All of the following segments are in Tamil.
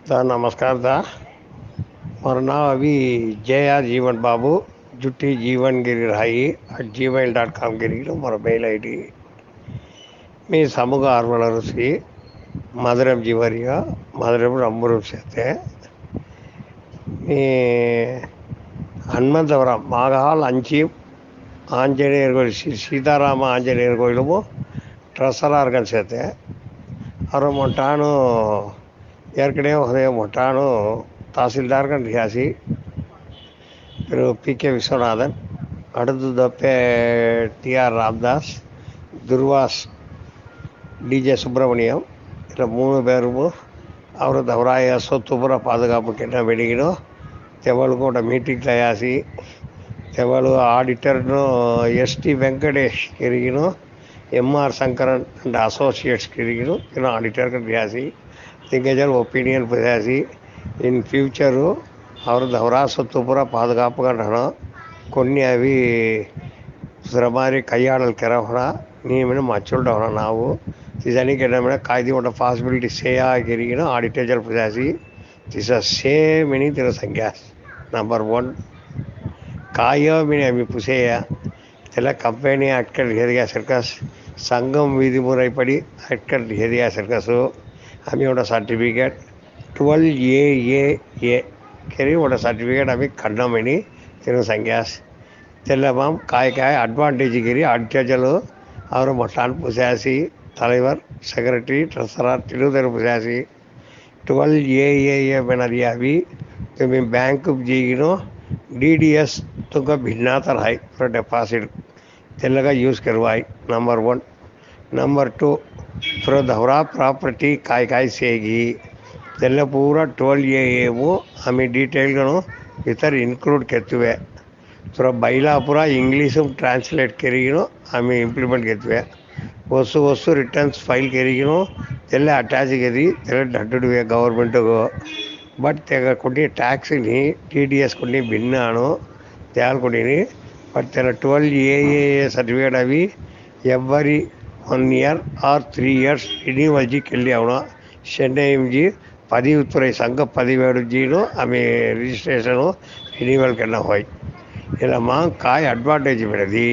दा नमस्कार दा મારું નાव अभी जय आर जीवन बाबू जुट्टी जीवनगिरी राई అట్ జీమెయిల్ డాట్ కామ్ గిరిగిలో మరో మెయిల్ ఐడి మీ சமூக ஆர்வலர் ஸ்ரீ மதுரம் ஜீவரியா மதுரம் ரம்பூரும் சேர்த்து మీ హనుమంతవరం మాగహాల్ అంచి ఆంజనేయర్ కోயில் శ్రీ సీతారాಮ ಆಂಜನೇಯರ ಕೋಯಿಲು ಟ್ರಸರಾರ್ಗನ್ ಸೇತೆ ಅವರು ಮೊಟ್ಟಾನು ಏರ್ಕಡೆ ಹೋದೆ ಮೊಟ್ಟಾನು ತಹಸೀಲ್ದಾರ್ಗನ್ ರಿಯಾಸಿ திரு பி கே விஸ்வநாதன் அடுத்து தப்பே டிஆர் ராம்தாஸ் துர்வாஸ் டிஜே சுப்பிரமணியம் இல்லை மூணு பேரும் ಅವರು ದವರಾಯ ಸೊತ್ತು ಪೂರ ಪಾದುಗಾಪಕ್ಕೆ ಬೆಳಗಿನು ತೆವಳು ಕೂಡ ಮೀಟಿಂಗ್ ತಯಾಸಿ ತೆವಳು ಆಡಿಟರ್ನು ಎಸ್ ಟಿ ವೆಂಕಟೇಶ್ ಕಿರಿಗಿನು M R Shankaran and associates ಕಿರಿಗಿನು ಇನ್ನು ಆಡಿಟರ್ ರಿಯಾಸಿ திங்கஜல் ஒப்பீனியன் பேசி இன் ஃப்யூச்சரு அவர் దవరా సొత్తు పూర పాదుగాపుగా ఉండడం కొన్ని అవి శ్రమారి ಕೈಯಾಡಲ್ ಕೆರವಣ ನೀವೇನು ಮಚ್ಚುಲ್ಡವಣ ನಾವು ಇದನಿಗೆ ನಮ್ಮನೆ ಕಾಯ್ದೆ ಉಂಟ ಪಾಸಿಬಿಲಿಟಿ ಸೇ ಆಗಿರಿಗಿನ ಆಡಿಟೇಜರ್ ಪ್ರಜಾಸಿ ದಿಸ್ ಆರ್ ಸೇಮ್ ಇನಿ ತಿರ ಸಂಖ್ಯಾ ನಂಬರ್ ಒನ್ ಕಾಯೋ ಮಿನಿ ಅಮಿ ಪುಸೇಯ தெல கம்பெனி ஆட்கள் ஹெரியா சர்க்கஸ் சங்கம் விதிமுறைப்படி ஆட்கள் ஹெரியா சர்க்கஸு அமியோட சர்டிஃபிகேட் டுவெல் ஏஏஏ ಕೆರಿಯೋಡ ಸರ್ಟಿಫಿಕೇಟ್ ಅಮಿ ಕಣ್ಣಮಿನಿ ತಿರು ಸಂಗ್ಯಾಸ್ தெல்லமாம் காய் காய் அட்வான்டேஜ் கிரி அட்ஜஜலு அவர் மொட்டான் புசாசி தலைவர் செக்ரட்டரி ட்ரெஸரார் திருதர் புசாசி ಟ್ವೆಲ್ ಎ ಎ ಎ ಬೆನರಿಯಾವಿ तुम्ही बँक जीगिनो डी डी एस तुमका भिन्नातर आहे फॉर डेपॉझिट त्याला का यूज करवाय number one number two for धवरा प्रॉपर्टी काय काय सेगी त्याला पूरा ट्वेल ए एमು आम्ही डिटेಲ್ಗಳು इतर इन्क्लूड केतुವೆ थोडा बैला पुरा इंग्लिशूम ट्रान्सलेट केरिगिनो आम्ही इम्प्लिमेंट घेतवे वस्तू वस्तू रिटर्न्स फाईल केरिगिनो त्याला अटॅच केली त्याला ढड्डुडवे गव्हर्मेंटಗೂ ಬಟ್ ತೆಗ ಕೊಟ್ಟು ಟ್ಯಾಕ್ಸಿನಿ ಟಿ ಡಿ ಎಸ್ ಕೊಟ್ಟು ಭಿನ್ನ ಅಣು ತ್ಯಾಲ್ ಕೊಟ್ಟಿನಿ ಬಟ್ ತೆಲ ಟ್ವೆಲ್ ಎ ಎ ಸರ್ಟಿಫಿಕೇಟ್ ಅವಿ every one year or three years ரினியூவல்ஜிக்கு వెళ్ళి అవును చెన్నైజీ பதிவுத்துறை சங்க பதிவேடுஜின்னு அமே ರಿಜಿಸ್ಟ್ರೇಷನು ರಿನಿವಲ್ಗೆಲ್ಲ ಹೋಯ್ ಇಲ್ಲಮ್ಮ ಕಾಯಿ ಅಡ್ವಾಂಟೇಜ್ ಬೆಳೆದಿ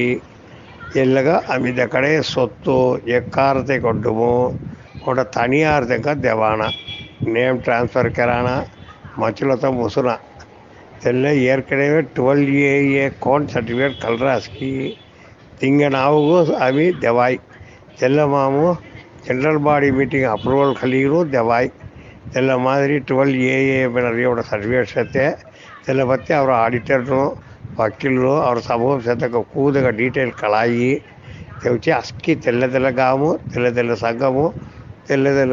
ಎಲ್ಲಗ ಅಮಿದ ಕಡೆ ಸೊತ್ತು ಎಕ್ಕಾರತೆ ಕೊಟ್ಟುಮು ಕೊಡ ತನಿಯಾರ್ತೆಂಕ ದೆವಾಣ நேம் ட்ரான்ஸ்ஃபர் கரானா மச்சுலத்த முசுனா தெல்ல ஏற்கனவே டுவெல் ஏஏ கோன் சர்டிஃபிகேட் கல்ராஸ்கி திங்க நாவுಗೂ ಅವಿ ದೆವಾಯ್ ಎಲ್ಲ ಮಾಮು ಜನರಲ್ ಬಾಡಿ ಮೀಟಿಂಗ್ ಅಪ್ರೂವಲ್ ಕಲಿಗೂ ದೆವಾಯ್ ಎಲ್ಲ ಮಾದರಿ ಟ್ವೆಲ್ ಎ ಎ ಬೆನರಿಯೋட ಸರ್ಟಿಫಿಕೇಟ್ ಸತ್ತೆ ಎಲ್ಲ ಬತ್ತೆ ಅವರ ಆಡಿಟರ್ನು ವಕೀಲರು ಅವ್ರ ಸಮೂಹ ಸತಕ ಕೂದಗ ಡೀಟೇಲ್ ಕಳಾಯಿ తెచ్చి అస్కి తెల్ల తెల్ల గాము తెల్ల తెల్ల సగ్గము తెల్ల తెల్ల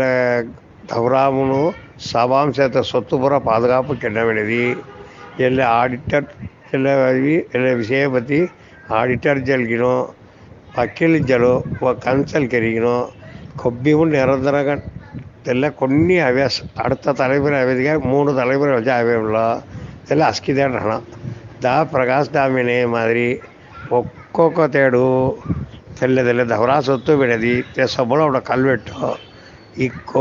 ಗೌರಾಮನು ಸಭಾಂಶದ ಸೊತ್ತು ಪುರ ಪಾದುಗಾಪು ಕೆಡವಿಡಿದಿ ಎಲ್ಲ ಆಡಿಟರ್ ಎಲ್ಲ ಎಲ್ಲ ವಿಷಯ பற்றி ஆடிட்டர் ஜல்கினோ வக்கீல் జలు ఓ కన్సల్ కెరిగినో కొబ్బిము నిరంతరంగా తెల్ల కొన్ని అవే அடுத்த தலைமுறை அவைதிగా மூணு தலைமுறை வச்சு அவையுள்ள తెల్ల అస్కిదే రహణ దా ప్రకాశ్ దామినే మాదిరి ఒక్కొక్క తేడు తెల్ల తెల్ల దవరా సొత్తు బిడది తెసబుల ఒక కల్వెట్టు இக்கோ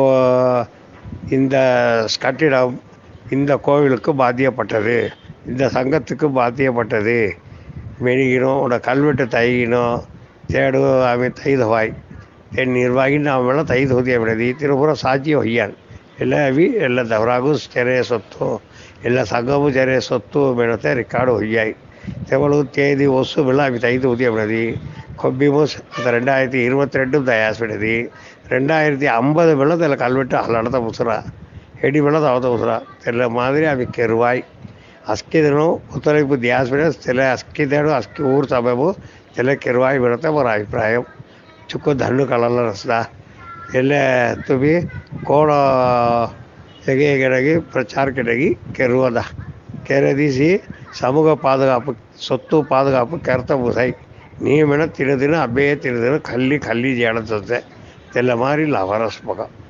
இந்த கட்டிடம் இந்த கோவிலுக்கு பாத்தியப்பட்டது இந்த சங்கத்துக்கு பாத்தியப்பட்டது மெனிகினோம் உட கல்வெட்டு தைகினோ ತೇಡು ಆమె ತೈದು ಹಾಯ್ ಏನು ನಿರ್ವಾಗಿ ನಾವೆಲ್ಲ ತೈದು ಹೋದಿ ಬಿಡದಿ ತಿರುಪುರ ಸಾಜಿ ಹೊಯ್ಯಾನ್ ಎಲ್ಲ ಅವಿ ಎಲ್ಲ ದವರಾಗೂ ತೆರೆ ಸೊತ್ತು ಎಲ್ಲ ಸಂಗಮು ತೆರೆ ಸೊತ್ತು ಬೆಳತೆ ರಿಕಾರ್ಡು ಹೊಯ್ಯಾಯ್ ತೆವಳು ತೇದಿ ಒಸ್ಸು ಬೆಲ್ಲ ಅవి ತೈದು ಹೋದಿ ಬಿಡದಿ கொப்பிமு ரெண்டாயிரத்தி இருபத்தி ரெண்டும் தயாரிப்பிடுது ரெண்டாயிரத்தி ஐம்பது வெள்ளத்தில் கல்வெட்டு அல்லாடத்த முசுரா எடி வெள்ளத்தை அவத்த முசுரா தெரியல மாதிரி అవి కెరువాయి అస్కిదను ఉత్తరైపు ధ్యాస తెల అస్కిదేడు అస్కి ఊరు సమయము తెల కెరువాయి పెడితే మన అభిప్రాయం చుక్కు దండు కళల రసదా ಎಲ್ಲ ತುಬಿ ಕೋಣ ಹೆಗೆ ಹೆಗೆಡಗಿ ಪ್ರಚಾರ ಕೆಡಗಿ ಕೆರುವದ ಕೆರೆದೀಸಿ ಸಮೂಹ ಪಾದುಗಾಪು ಸೊತ್ತು ಪಾದುಗಾಪು ಕೆರೆತ ಮುಸಾಯಿ ನೀವೆನ ತಿನ್ನದಿನ ಅಬ್ಬೇ ತಿನ್ನದಿನ ಕಲ್ಲಿ ಕಲ್ಲಿ ಜಾಡತ್ತೆ ಎಲ್ಲ ಮಾರಿ ಲಾಭರಸ್ಮಕ